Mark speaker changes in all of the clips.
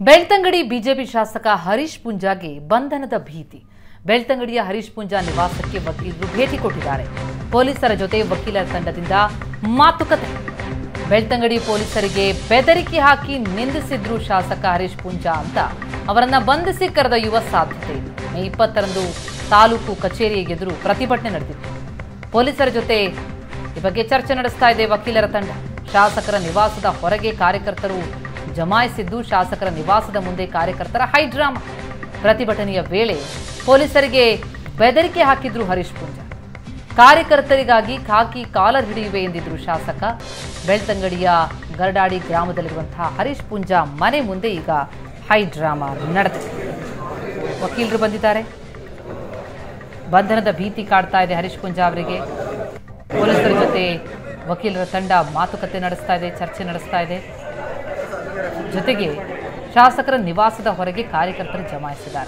Speaker 1: Belthangady BJP ಶಾಸಕ ಹರೀಶ್ ಪುಂಜಾಗೆ ಬಂಧನದ ಭೀತಿ ಬೆಳ್ತಂಗಡಿಯ ಹರೀಶ್ ಪುಂಜಾ ನಿವಾಸಕ್ಕೆ ವಕೀಲರು ಭೇಟಿ ಕೊಟ್ಟಿದ್ದಾರೆ ಪೊಲೀಸರ ಜೊತೆ ವಕೀಲರ ತಂಡದಿಂದ ಮಾತುಕತೆ ಬೆಳ್ತಂಗಡಿ ಪೊಲೀಸರಿಗೆ ಬೆದರಿಕೆ ಹಾಕಿ ನಿಂದಿಸಿದ್ರು ಶಾಸಕ ಹರೀಶ್ ಪುಂಜಾ ಅಂತ ಅವರನ್ನ ಬಂಧಿಸಿ ಕರೆದೊಯ್ಯುವ ಸಾಧ್ಯತೆ ಇದೆ ಮೇ ಇಪ್ಪತ್ತರಂದು ತಾಲೂಕು ಕಚೇರಿ ಎದುರು ಪ್ರತಿಭಟನೆ ನಡೆದಿತ್ತು ಪೊಲೀಸರ ಜೊತೆ ಈ ಬಗ್ಗೆ ಚರ್ಚೆ ನಡೆಸ್ತಾ ಇದೆ ವಕೀಲರ ತಂಡ ಶಾಸಕರ ನಿವಾಸದ ಹೊರಗೆ ಕಾರ್ಯಕರ್ತರು ಜಮಾಯಿಸಿದ್ದು ಶಾಸಕರ ನಿವಾಸದ ಮುಂದೆ ಕಾರ್ಯಕರ್ತರ ಹೈಡ್ರಾಮಾ ಪ್ರತಿಭಟನೆಯ ವೇಳೆ ಪೊಲೀಸರಿಗೆ ಬೆದರಿಕೆ ಹಾಕಿದ್ರು ಹರೀಶ್ ಪುಂಜ ಕಾರ್ಯಕರ್ತರಿಗಾಗಿ ಖಾಕಿ ಕಾಲರ್ ಹಿಡಿಯುವೆ ಎಂದಿದ್ರು ಶಾಸಕ ಬೆಳ್ತಂಗಡಿಯ ಗರಡಾಡಿ ಗ್ರಾಮದಲ್ಲಿರುವಂತಹ ಹರೀಶ್ ಪುಂಜಾ ಮನೆ ಮುಂದೆ ಈಗ ಹೈಡ್ರಾಮಾ ನಡೆದಿದೆ ವಕೀಲರು ಬಂದಿದ್ದಾರೆ ಬಂಧನದ ಭೀತಿ ಕಾಡ್ತಾ ಇದೆ ಹರೀಶ್ ಪುಂಜಾ ಅವರಿಗೆ ಪೊಲೀಸರ ಜೊತೆ ವಕೀಲರ ತಂಡ ಮಾತುಕತೆ ನಡೆಸ್ತಾ ಇದೆ ಚರ್ಚೆ ನಡೆಸ್ತಾ ಇದೆ ಜೊತೆಗೆ ಶಾಸಕರ ನಿವಾಸದ ಹೊರಗೆ ಕಾರ್ಯಕರ್ತರು ಜಮಾಯಿಸಿದ್ದಾರೆ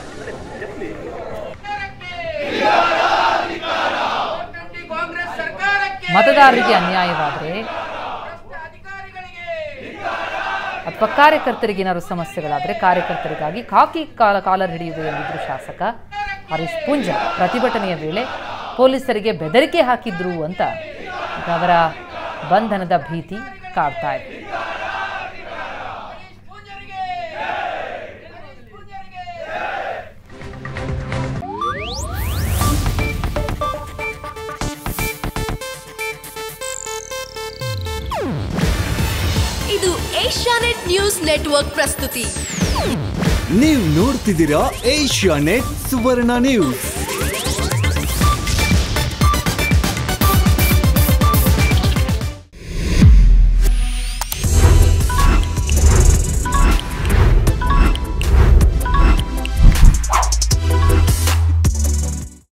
Speaker 2: ಕಾಂಗ್ರೆಸ್ ಸರ್ಕಾರಕ್ಕೆ
Speaker 1: ಮತದಾರರಿಗೆ ಅನ್ಯಾಯವಾದರೆ
Speaker 2: ಭ್ರಷ್ಟ ಅಧಿಕಾರಿಗಳಿಗೆ
Speaker 1: ಅಥವಾ ಕಾರ್ಯಕರ್ತರಿಗೆ ಏನಾದ್ರು ಸಮಸ್ಯೆಗಳಾದರೆ ಕಾರ್ಯಕರ್ತರಿಗಾಗಿ ಖಾಕಿ ಕಾಲ ಕಾಲರ್ ಹಿಡಿಯುವೆ ಎಂದಿದ್ರು ಶಾಸಕ ಹರೀಶ್ ಪುಂಜ ಪ್ರತಿಭಟನೆಯ ವೇಳೆ ಪೊಲೀಸರಿಗೆ ಬೆದರಿಕೆ ಹಾಕಿದ್ರು ಅಂತ ಈಗ ಅವರ ಬಂಧನದ ಭೀತಿ ಕಾಡ್ತಾ ಇದೆ
Speaker 2: ಹರೀಶ್ ಪೂಜಾರಿಗೆ ಹರೀಶ್ ಪೂಜಾರಿಗೆ
Speaker 3: ಇದು ಏಷ್ಯಾನೆಟ್ ನ್ಯೂಸ್ ನೆಟ್ವರ್ಕ್ ಪ್ರಸ್ತುತಿ
Speaker 4: ನೀವು ನೋಡ್ತಿದ್ದೀರಾ ಏಷ್ಯಾ ನೆಟ್ ಸುವರ್ಣ ನ್ಯೂಸ್